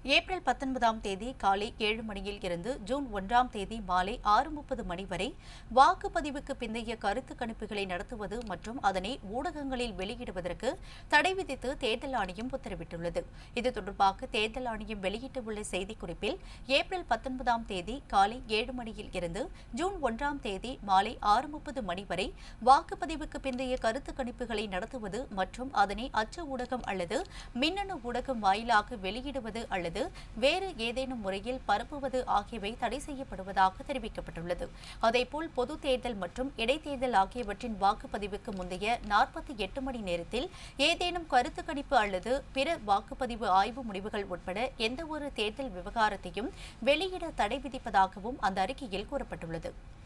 April பத்தொன்பதாம் தேதி காலை ஏழு மணியில் இருந்து ஜூன் ஒன்றாம் தேதி மாலை ஆறு முப்பது மணி வரை வாக்குப்பதிவுக்கு பிந்தைய கருத்து கணிப்புகளை நடத்துவது மற்றும் அதனை ஊடகங்களில் வெளியிடுவதற்கு தடை விதித்து தேர்தல் ஆணையம் உத்தரவிட்டுள்ளது இது தொடர்பாக தேர்தல் ஆணையம் வெளியிட்டுள்ள செய்திக்குறிப்பில் ஏப்ரல் பத்தொன்பதாம் தேதி காலை ஏழு மணியில் இருந்து ஜூன் ஒன்றாம் தேதி மாலை ஆறு முப்பது மணி வரை வாக்குப்பதிவுக்கு பிந்தைய கருத்து கணிப்புகளை நடத்துவது மற்றும் அதனை அச்சு ஊடகம் அல்லது மின்னணு ஊடகம் வாயிலாக வெளியிடுவது அல்லது வேறு ஏதேனும் முறையில் பரப்புவது ஆகியவை தடை செய்யப்படுவதாக தெரிவிக்கப்பட்டுள்ளது அதேபோல் பொது தேர்தல் மற்றும் இடைத்தேர்தல் ஆகியவற்றின் வாக்குப்பதிவுக்கு முந்தைய நாற்பத்தி எட்டு மணி நேரத்தில் ஏதேனும் கருத்து கணிப்பு அல்லது பிற வாக்குப்பதிவு ஆய்வு முடிவுகள் உட்பட எந்தவொரு தேர்தல் விவகாரத்தையும் வெளியிட தடை விதிப்பதாகவும் அந்த அறிக்கையில் கூறப்பட்டுள்ளது